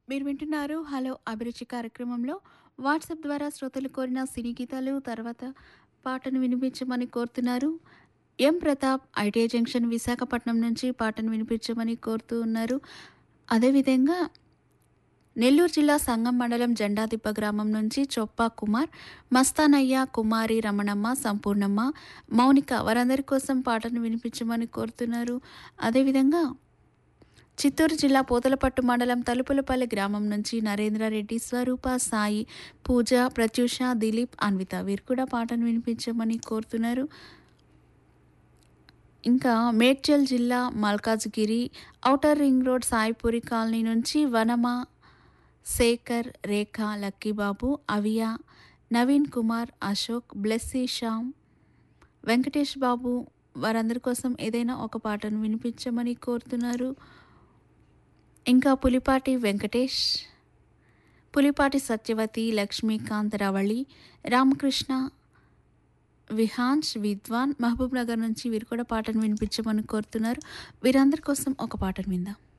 మీరు వింటున్నారు హలో అభిరుచి కార్యక్రమంలో వాట్సాప్ ద్వారా శ్రోతలు కోరిన సినీ గీతాలు తర్వాత పాటను వినిపించమని కోరుతున్నారు M Pratap ITI junction Visakhapatnam నుంచి పాటను వినిపించమని కోరుతూ ఉన్నారు అదేవిధంగా నెల్లూరు జిల్లా సంగం మండలం జెండాదిబ్బ గ్రామం నుంచి చొప్పా కుమార్ మస్తానయ్య కుమారి రమణమ్మ సంపూర్ణమ్మ మౌనిక వారందరి కోసం పాటను వినిపించమని కోరుతున్నారు అదేవిధంగా చిత్తూరు జిల్లా పూతలపట్టు మండలం తలుపులపల్లి గ్రామం నుంచి నరేంద్రారెడ్డి స్వరూప సాయి పూజ ప్రత్యూష దిలీప్ అన్విత వీరు కూడా పాటను వినిపించమని కోరుతున్నారు ఇంకా మేడ్చల్ జిల్లా Malkajgiri outer ring road Saipuri colony నుంచి వనమ శేఖర్ రేఖ లక్కీబాబు అవియా నవీన్ కుమార్ అశోక్ బ్లెస్సీ శ్యామ్ వెంకటేష్ బాబు వారందరి కోసం ఏదైనా ఒక పాటను వినిపించమని కోరుతున్నారు ఇంకా పులిపాటి వెంకటేష్ పులిపాటి సత్యవతి లక్ష్మీకాంత్ రవళి రామకృష్ణ విహాన్స్ విద్వాన్ మహబూబ్ నగర్ నుంచి వీరు కూడా పాటను వినిపించమని కోరుతున్నారు వీరందరి కోసం ఒక పాటను విందాం